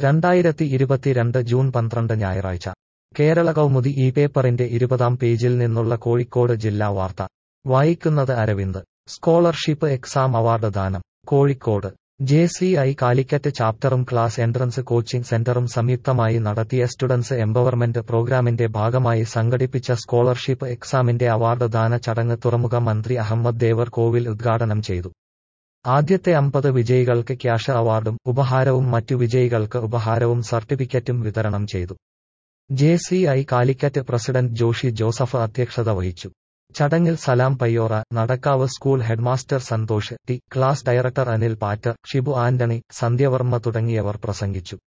രണ്ടായിരത്തി ഇരുപത്തിരണ്ട് ജൂൺ പന്ത്രണ്ട് ഞായറാഴ്ച കേരള കൗമുദി ഈ പേപ്പറിന്റെ ഇരുപതാം പേജിൽ നിന്നുള്ള കോഴിക്കോട് ജില്ലാ വാർത്ത വായിക്കുന്നത് അരവിന്ദ് സ്കോളർഷിപ്പ് എക്സാം അവാർഡ് ദാനം Kozhikode J C I Calicut ചാപ്റ്ററും ക്ലാസ് എൻട്രൻസ് കോച്ചിംഗ് സെന്ററും സംയുക്തമായി നടത്തിയ സ്റ്റുഡൻസ് എംപവർമെന്റ് പ്രോഗ്രാമിന്റെ ഭാഗമായി സംഘടിപ്പിച്ച സ്കോളർഷിപ്പ് എക്സാമിന്റെ അവാർഡ് ദാന ചടങ്ങ് തുറമുഖ മന്ത്രി അഹമ്മദ് ദേവർ കോവിൽ ഉദ്ഘാടനം ചെയ്തു ആദ്യത്തെ അമ്പത് വിജയികൾക്ക് ക്യാഷ് അവാർഡും ഉപഹാരവും മറ്റു വിജയികൾക്ക് ഉപഹാരവും സർട്ടിഫിക്കറ്റും വിതരണം ചെയ്തു J C I Calicut president Joshy Joseph അധ്യക്ഷത വഹിച്ചു ചടങ്ങിൽ Salam Payyora Nadakkavu school headmaster Santhosh T class director Anil Pattar Shibu Antony Sandhyavarma തുടങ്ങിയവർ പ്രസംഗിച്ചു